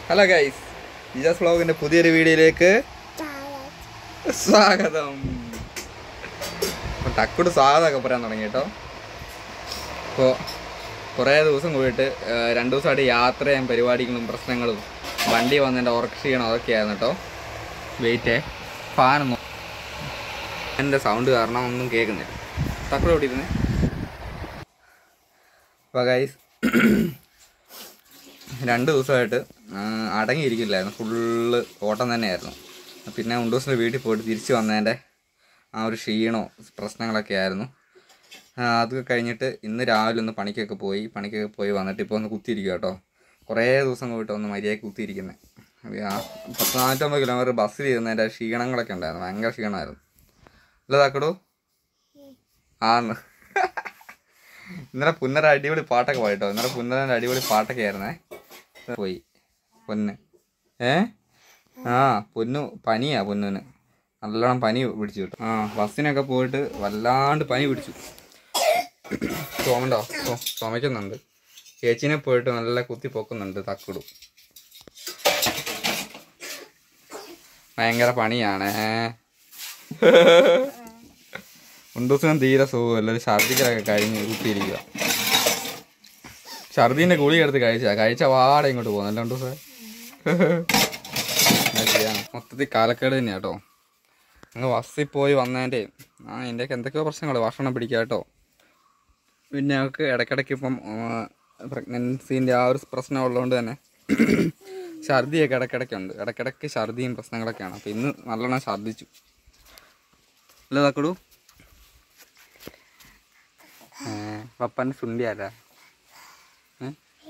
Hello guys ജിജാസ് വ്ളോഗിന്റെ പുതിയൊരു വീഡിയോയിലേക്ക് സ്വാഗതം അപ്പോൾ ടക്കുട് സ്വാഗതമൊക്കെ പറയാൻ തുടങ്ങി കേട്ടോ അപ്പോൾ കുറേ ദിവസം കൂടിയിട്ട് ഏഹ്, രണ്ട് ദിവസമായിട്ട് യാത്രയും പരിപാടികളും പ്രശ്നങ്ങളും വണ്ടി വന്നതിൻ്റെ ഉറക്ക ക്ഷീണം അതൊക്കെയായിരുന്നു കേട്ടോ വെയിറ്റേ ഫാനൊന്നും എൻ്റെ സൗണ്ട് കാരണം ഒന്നും കേൾക്കുന്നില്ല തക്കുട് ഓടിയിരുന്നേ അപ്പോൾ ഗൈസ് രണ്ട് ദിവസമായിട്ട് ആ, അടങ്ങിയിരിക്കില്ലായിരുന്നു ഫുള്ള് ഓട്ടം തന്നെയായിരുന്നു പിന്നെ ഉണ്ടൂസിൻ്റെ വീട്ടിൽ പോയിട്ട് തിരിച്ച് വന്നതിൻ്റെ ആ ഒരു ക്ഷീണമോ പ്രശ്നങ്ങളൊക്കെ ആയിരുന്നു ആ, അത് കഴിഞ്ഞിട്ട് ഇന്ന് രാവിലെ ഒന്ന് പണിക്കൊക്കെ പോയി പണിക്കൊക്കെ പോയി വന്നിട്ട് ഇപ്പോൾ ഒന്ന് കുത്തിയിരിക്കുക കേട്ടോ കുറേ ദിവസം പോയിട്ട് ഒന്ന് മര്യാദയ്ക്ക് കുത്തിയിരിക്കുന്നത് ആ പത്ത് നാനൂറ്റമ്പത് കിലോമീറ്റർ ബസ്സിൽ ഇരുന്നതിൻ്റെ ക്ഷീണങ്ങളൊക്കെ ഉണ്ടായിരുന്നു ഭയങ്കര ക്ഷീണമായിരുന്നു അല്ല താക്കടു ആന്ന് ഇന്നലെ പുന്നര അടിപൊളി പാട്ടൊക്കെ പോയിട്ടോ ഇന്നലെ പുന്നരൻ്റെ അടിപൊളി പാട്ടൊക്കെ ആയിരുന്നേ പോയി പൊന്ന് ഏ ആ പൊന്നു പനിയാ പൊന്നിന് നല്ലോണം പനി പിടിച്ചു കിട്ടും ആ ബസ്സിനൊക്കെ പോയിട്ട് വല്ലാണ്ട് പനി പിടിച്ചു ചുമണ്ടോ ഓ ചുമയ്ക്കുന്നുണ്ട് ചേച്ചീനെ പോയിട്ട് നല്ല കുത്തി പൊക്കുന്നുണ്ട് തക്കുടു ഭയങ്കര പണിയാണേ ഉണ്ടൂസിനും തീരെ സുഖമല്ല ഒരു ഛർദിക്കലൊക്കെ കഴിഞ്ഞ് കുത്തിയിരിക്കുക ഛർദീൻ്റെ ഗുളി എടുത്ത് കഴിച്ചാ കഴിച്ച വാടെ ഇങ്ങോട്ട് പോകുന്നല്ലോ ഉണ്ടൂസേ എന്താ ചെയ്യാൻ മൊത്തത്തിൽ കാലക്കേട് തന്നെയാ കേട്ടോ അങ്ങ് ബസ്സിൽ പോയി വന്നതിൻ്റെ ആ ഇതിൻ്റെയൊക്കെ എന്തൊക്കെയോ പ്രശ്നങ്ങൾ ഭക്ഷണം പിടിക്കുക കേട്ടോ പിന്നെ ഞങ്ങൾക്ക് ഇടയ്ക്കിടയ്ക്ക് ഇപ്പം പ്രഗ്നൻസീൻ്റെ ആ ഒരു പ്രശ്നം ഉള്ളതുകൊണ്ട് തന്നെ ഛർദിയൊക്കെ ഇടയ്ക്കിടയ്ക്കുണ്ട് ഇടയ്ക്കിടയ്ക്ക് ഛർദിയും പ്രശ്നങ്ങളൊക്കെയാണ് അപ്പോൾ ഇന്ന് നല്ലോണം ഛർദിച്ചു അല്ലേ തക്കടു പപ്പൻ്റെ സുണ്ടി ആരാ ഏ?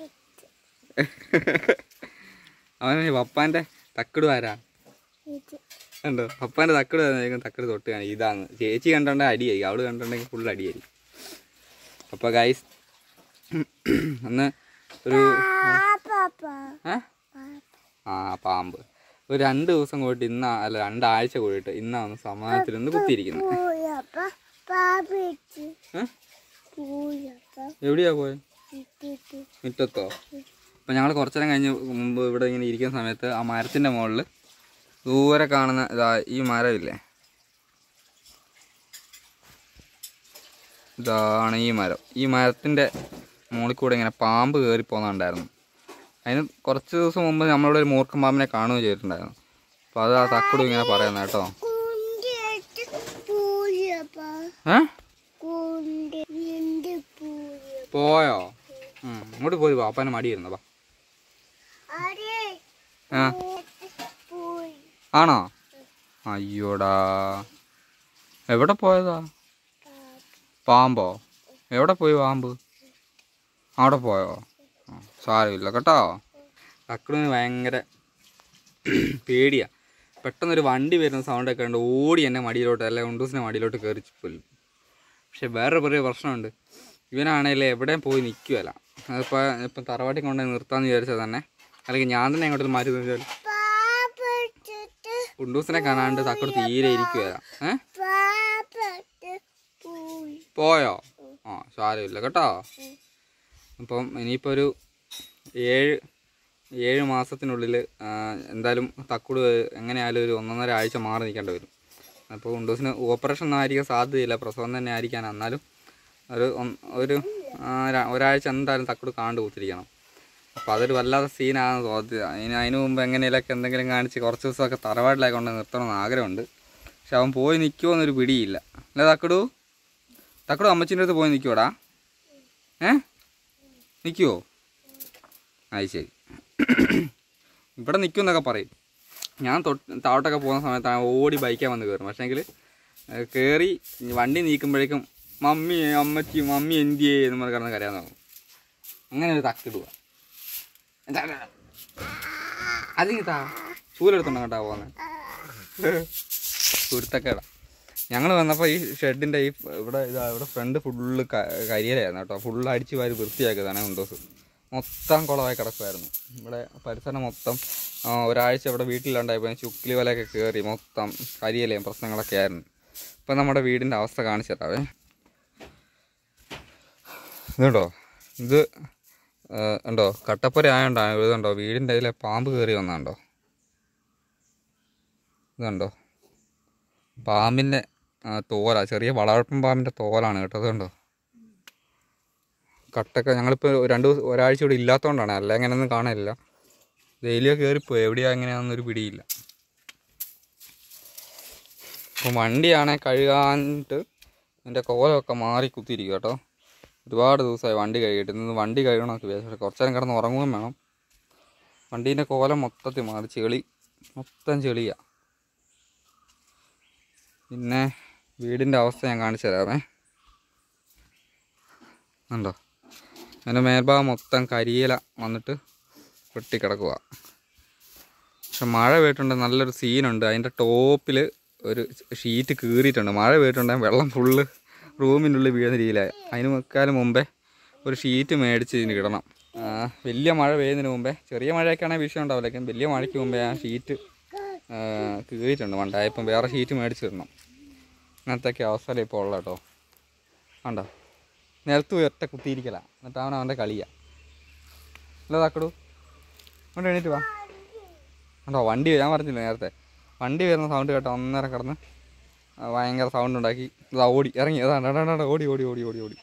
അവന് പപ്പാൻ്റെ തക്കട് ആരാ കണ്ടോ പപ്പാൻ്റെ തക്കട് ആയിരിക്കും തക്കട് തൊട്ട് കാണി ഇതാണ് ചേച്ചി കണ്ടോണ്ടെങ്കിൽ അടിയായി അവള് കണ്ടോണ്ടെങ്കിൽ ഫുൾ അടിയായി അപ്പോൾ ഗൈസ് അന്ന് ഒരു ഏ? ആ പാമ്പ് ഒരു രണ്ട് ദിവസം കൂടിയിട്ട് ഇന്നാ അല്ല രണ്ടാഴ്ച കൂടിയിട്ട് ഇന്നാണ് സമാധാനത്തിൽ ഒന്ന് കുത്തിയിരിക്കുന്നത് ഏ? എവിടെയാ പോയത് മുറ്റത്തോ അപ്പം ഞങ്ങൾ കുറച്ചു നേരം കഴിഞ്ഞ് മുമ്പ് ഇവിടെ ഇങ്ങനെ ഇരിക്കുന്ന സമയത്ത് ആ മരത്തിൻ്റെ മുകളിൽ ദൂരെ കാണുന്ന ഇതാ ഈ മരമില്ലേ ഇതാണ് ഈ മരം ഈ മരത്തിൻ്റെ മുകളിൽ കൂടെ ഇങ്ങനെ പാമ്പ് കയറി പോകുന്നുണ്ടായിരുന്നു അതിന് കുറച്ച് ദിവസം മുമ്പ് നമ്മളിവിടെ ഒരു മൂർഖൻ പാമ്പിനെ കാണുകയും ചെയ്തിട്ടുണ്ടായിരുന്നു അപ്പോൾ അത് ആ തക്കടും ഇങ്ങനെ പറയുന്നത് കേട്ടോ ഏ പോയോ ഉം, ഇങ്ങോട്ട് പോയി പാപ്പാനെ മടിയിരുന്നോ ബാ ആ ആണോ അയ്യോടാ എവിടെ പോയതാ പാമ്പോ എവിടെ പോയി പാമ്പ് അവിടെ പോയോ ആ, സാരമില്ല കേട്ടോ അക്കടിന് ഭയങ്കര പേടിയാ പെട്ടെന്നൊരു വണ്ടി വരുന്ന സൗണ്ടൊക്കെ ഉണ്ട് ഓടി എന്നെ മടിയിലോട്ട് അല്ലെ ഉണ്ടൂസിനെ മടിയിലോട്ട് കയറി പോലും പക്ഷെ വേറെ കുറേ പ്രശ്നമുണ്ട് ഇവനാണെങ്കിൽ എവിടെയും പോയി നിൽക്കുകയല്ല അതിപ്പോൾ ഇപ്പം തറവാട്ടിൽ കൊണ്ടുപോയി നിർത്താമെന്ന് വിചാരിച്ചാൽ തന്നെ അല്ലെങ്കിൽ ഞാൻ തന്നെ അങ്ങോട്ട് മാറ്റി നിർത്തിയാൽ ഉണ്ടൂസിനെ കാണാണ്ട് തക്കട് തീരെ ഇരിക്കുകയല്ല ഏ പോയോ ആ സാരമില്ല കേട്ടോ അപ്പം ഇനിയിപ്പോൾ ഒരു ഏഴ് ഏഴ് മാസത്തിനുള്ളിൽ ആ, എന്തായാലും തക്കുട് എങ്ങനെയായാലും ഒരു ഒന്നൊന്നര ആഴ്ച മാറി നിൽക്കേണ്ടി വരും അപ്പോൾ ഉണ്ടൂസിന് ഓപ്പറേഷൻ ഒന്നും ആയിരിക്കാൻ സാധ്യതയില്ല പ്രസവം തന്നെ ആയിരിക്കാൻ എന്നാലും ഒരു ഒന്ന്- ഒരു ആ, ര- ഒരാഴ്ച എന്തായാലും തക്കുട് കാണ്ട് കുത്തിരിക്കണം അപ്പോൾ അതൊരു വല്ലാത്ത സീനാണ് തോന്നുന്നത് അതിന് അതിന് മുമ്പ് എങ്ങനെയൊക്കെ എന്തെങ്കിലും കാണിച്ച് കുറച്ച് ദിവസമൊക്കെ തറവാട്ടിലേക്ക് കൊണ്ട് നിർത്തണമെന്ന് ആഗ്രഹമുണ്ട് പക്ഷെ അവൻ പോയി നിൽക്കുമോ എന്നൊരു പിടിയില്ല അല്ലേ തക്കടു തക്കടു അമ്മച്ചിൻ്റെ അടുത്ത് പോയി നിൽക്കുവോടാ ഏ നിൽക്കുവോ അത് ശരി ഇവിടെ നിൽക്കുമെന്നൊക്കെ പറയും ഞാൻ തൊട്ട് താഴോട്ടൊക്കെ പോകുന്ന സമയത്ത് ആ ഓടി ബൈക്കാൻ വന്ന് കയറും പക്ഷേങ്കിൽ കയറി വണ്ടി നീക്കുമ്പോഴേക്കും മമ്മി അമ്മച്ചി മമ്മി എന്തിയേ എന്ന് പറഞ്ഞ് കിടന്ന് കരയാൻ തുടങ്ങും അങ്ങനെ ഒരു തക്കിടുക അതിങ്ങിതാ ചൂലെടുത്തോണ്ട് കേട്ടാ പോകുന്നത് കുരുത്തക്കേടാ ഞങ്ങൾ വന്നപ്പോൾ ഈ ഷെഡിൻ്റെ ഈ ഇവിടെ ഇതാ ഇവിടെ ഫ്രണ്ട് ഫുള്ള് കരിയലായിരുന്നു കേട്ടോ ഫുള്ള് അടിച്ച് വാരി വൃത്തിയാക്കിയതാണ് ഉണ്ടോസ് മൊത്തം കുളമായി കിടക്കുമായിരുന്നു ഇവിടെ പരിസരം മൊത്തം ആ, ഒരാഴ്ച ഇവിടെ വീട്ടിലുണ്ടായപ്പോൾ ചുക്കിലി വലയൊക്കെ കയറി മൊത്തം കരിയലയും പ്രശ്നങ്ങളൊക്കെ ആയിരുന്നു ഇപ്പം നമ്മുടെ വീടിൻ്റെ അവസ്ഥ കാണിച്ചു തരാവേ ഇതുണ്ടോ ഇത് ഏഹ്, ഉണ്ടോ കട്ടപ്പുര ആയതുകൊണ്ടാണ് ഇതുണ്ടോ വീടിൻ്റെ അതിലെ പാമ്പ് കയറി വന്നുണ്ടോ ഇതുണ്ടോ പാമ്പിൻ്റെ തോല ചെറിയ വളർപ്പൻ പാമ്പിൻ്റെ തോലാണ് കേട്ടോ അതുണ്ടോ കട്ടൊക്കെ ഞങ്ങളിപ്പോൾ രണ്ട് ദിവസം ഒരാഴ്ച കൂടി ഇല്ലാത്തതുകൊണ്ടാണ് അല്ല അങ്ങനെയൊന്നും കാണാനില്ല ഡെയിലിയോ കയറിപ്പോയി എവിടെയാ എങ്ങനെയാണെന്നൊരു പിടിയില്ല അപ്പോൾ വണ്ടിയാണെ കഴുകാനിട്ട് എൻ്റെ കോലമൊക്കെ മാറി കുത്തിയിരിക്കും കേട്ടോ ഒരുപാട് ദിവസമായി വണ്ടി കഴുകിയിട്ട് ഇന്ന് വണ്ടി കഴുകണമൊക്കെ വിചാരിച്ചു പക്ഷേ കുറച്ച് നേരം കിടന്ന് ഉറങ്ങുകയും വേണം വണ്ടീൻ്റെ കോലം മൊത്തത്തിൽ മാറി ചെളി മൊത്തം ചെളിയാണ് പിന്നെ വീടിൻ്റെ അവസ്ഥ ഞാൻ കാണിച്ചു തരാമേ ഉണ്ടോ അതിൻ്റെ മേൽഭാഗം മൊത്തം കരിയില വന്നിട്ട് വെട്ടിക്കിടക്കുക പക്ഷെ മഴ പെയ്തിട്ടുണ്ട് നല്ലൊരു സീനുണ്ട് അതിൻ്റെ ടോപ്പിൽ ഒരു ഷീറ്റ് കീറിയിട്ടുണ്ട് മഴ പെയ്തിട്ടുണ്ടെങ്കിൽ വെള്ളം ഫുള്ള് റൂമിൻ്റെ ഉള്ളിൽ വീഴുന്ന രീതിയിലായി അതിന് മുക്കാലും മുമ്പേ ഒരു ഷീറ്റ് മേടിച്ച് ഇതിന് ഇടണം ആ, വലിയ മഴ പെയ്യുന്നതിന് മുമ്പേ ചെറിയ മഴയൊക്കെ ആണെങ്കിൽ വിഷയം ഉണ്ടാവില്ല വലിയ മഴയ്ക്ക് മുമ്പേ ആ ഷീറ്റ് കീറിയിട്ടുണ്ട് മണ്ടായപ്പം വേറെ ഷീറ്റ് മേടിച്ചിടണം അങ്ങനത്തെയൊക്കെ അവസ്ഥയിൽ ഇപ്പോൾ ഉള്ള കേട്ടോ കണ്ടോ നിലത്ത് പോയി ഒറ്റ കുത്തിയിരിക്കല എന്നിട്ട് അവൻ അവൻ്റെ കളിയാ അല്ല താക്കടു കൊണ്ട് എണീറ്റ് വാ കണ്ടോ വണ്ടി ഞാൻ പറഞ്ഞില്ല നേരത്തെ വണ്ടി വരുന്ന സൗണ്ട് കേട്ടോ ഒന്നേരം കിടന്ന് ആ, ഭയങ്കര സൗണ്ട് ഉണ്ടാക്കി ഇതാ ഓടി ഇറങ്ങി അതാ ഡാ, ഡാ, ഡാ, ഡാ, ഓടി ഓടി ഓടി ഓടി ഓടി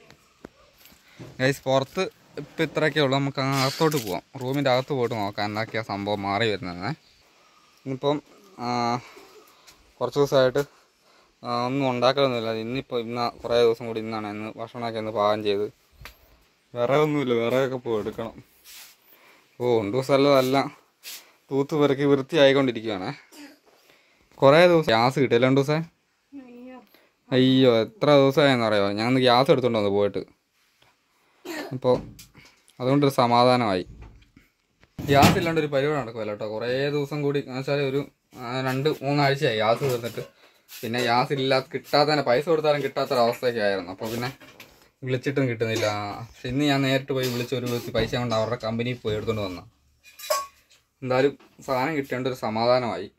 ഗൈസ് പുറത്ത് ഇപ്പം ഇത്രയൊക്കെ ഉള്ളൂ നമുക്ക് അങ്ങ് അകത്തോട്ട് പോവാം റൂമിൻ്റെ അകത്ത് പോയിട്ട് നോക്കാം എന്തൊക്കെയാ സംഭവം മാറി വരുന്നത് ഇന്നിപ്പം ആ, കുറച്ച് ദിവസമായിട്ട് ആ, ഒന്നും ഉണ്ടാക്കലൊന്നുമില്ല ഇന്നിപ്പോൾ ഇന്ന് കുറേ ദിവസം കൂടി ഇന്നാണ് ഇന്ന് ഭക്ഷണമൊക്കെ ഇന്ന് പാകം ചെയ്ത് വിറകൊന്നുമില്ല വിറകൊക്കെ പോയി എടുക്കണം ഓ രണ്ടു ദിവസമല്ല തൂത്ത് പെറുക്കി വൃത്തിയായിക്കൊണ്ടിരിക്കുകയാണ് കുറേ ദിവസം ഗ്യാസ് കിട്ടില്ല രണ്ട് ദിവസം അയ്യോ എത്ര ദിവസമായെന്ന് അറിയോ ഞാൻ ഇന്ന് ഗ്യാസ് എടുത്തോണ്ട് വന്നു പോയിട്ട് അപ്പോൾ അതുകൊണ്ടൊരു സമാധാനമായി ഗ്യാസ് ഇല്ലാണ്ട് ഒരു പരിപാടി നടക്കുമല്ലോ കേട്ടോ കുറേ ദിവസം കൂടി എന്ന് വെച്ചാൽ ഒരു ആ, രണ്ട് മൂന്നാഴ്ചയായി ഗ്യാസ് തീർന്നിട്ട് പിന്നെ ഗ്യാസ് ഇല്ലാത്ത കിട്ടാത്തതിനെ പൈസ കൊടുത്താലും കിട്ടാത്തൊരവസ്ഥയൊക്കെ ആയിരുന്നു അപ്പോൾ പിന്നെ വിളിച്ചിട്ടും കിട്ടുന്നില്ല പക്ഷെ ഇന്ന് ഞാൻ നേരിട്ട് പോയി വിളിച്ച് ഒരു വിളിച്ച് പൈസ കൊണ്ട് അവരുടെ കമ്പനിയിൽ പോയി എടുത്തുകൊണ്ട് വന്ന എന്തായാലും സാധനം കിട്ടേണ്ട ഒരു സമാധാനമായി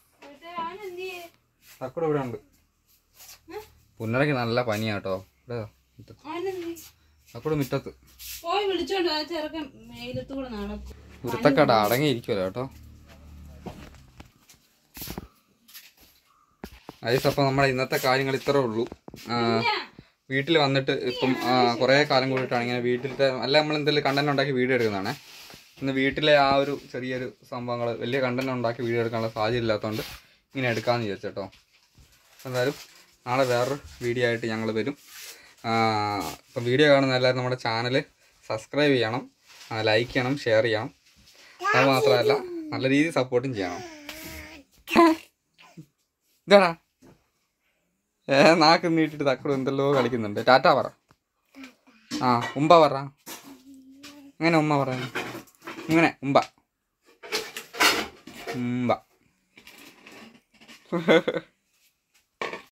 തക്കടെ ഇവിടെ ഉണ്ട് പുന്നരയ്ക്ക് നല്ല പനിയാട്ടോ ഇവിടെ തക്കടെ മുറ്റത്ത് പോയി വിളിച്ചോണ്ട് ആ ചെറുക്കൻ വെയിലത്ത് കൂടെ നടക്കും ഉരുത്തക്കട അടങ്ങിയിരിക്കുമല്ലോ കേട്ടോ ഐസ് അപ്പോൾ നമ്മുടെ ഇന്നത്തെ കാര്യങ്ങൾ ഇത്രേ ഉള്ളൂ ആ, വീട്ടിൽ വന്നിട്ട് ഇപ്പം ആ, കുറേ കാലം കൂടിയിട്ടാണ് ഇങ്ങനെ വീട്ടിലത്തെ അല്ല നമ്മൾ എന്തെങ്കിലും കണ്ടന്റ് ഉണ്ടാക്കി വീഡിയോ എടുക്കുന്നതാണേ ഇന്ന് വീട്ടിലെ ആ ഒരു ചെറിയൊരു സംഭവങ്ങൾ വലിയ കണ്ടന്റ് ഉണ്ടാക്കി വീഡിയോ എടുക്കാനുള്ള സാഹചര്യം ഇല്ലാത്തതുകൊണ്ട് ഇങ്ങനെ എടുക്കാമെന്ന് വിചാരിച്ചു കേട്ടോ എന്തായാലും നാളെ വേറൊരു വീഡിയോ ആയിട്ട് ഞങ്ങൾ വരും ആ, ഇപ്പം വീഡിയോ കാണുന്ന എല്ലാവരും നമ്മുടെ ചാനൽ സബ്സ്ക്രൈബ് ചെയ്യണം ലൈക്ക് ചെയ്യണം ഷെയർ ചെയ്യണം അത് മാത്രമല്ല നല്ല രീതിയിൽ സപ്പോർട്ടും ചെയ്യണം ഇതാടാ ഏ നാക്ക് നീട്ടിട്ട് തക്കടും എന്തെല്ലോ കളിക്കുന്നുണ്ട് ടാറ്റ പറ ആ ഉമ്പ പറ അങ്ങനെ ഉമ്മ പറ ഇങ്ങനെ ഉമ്പ ഉമ്പ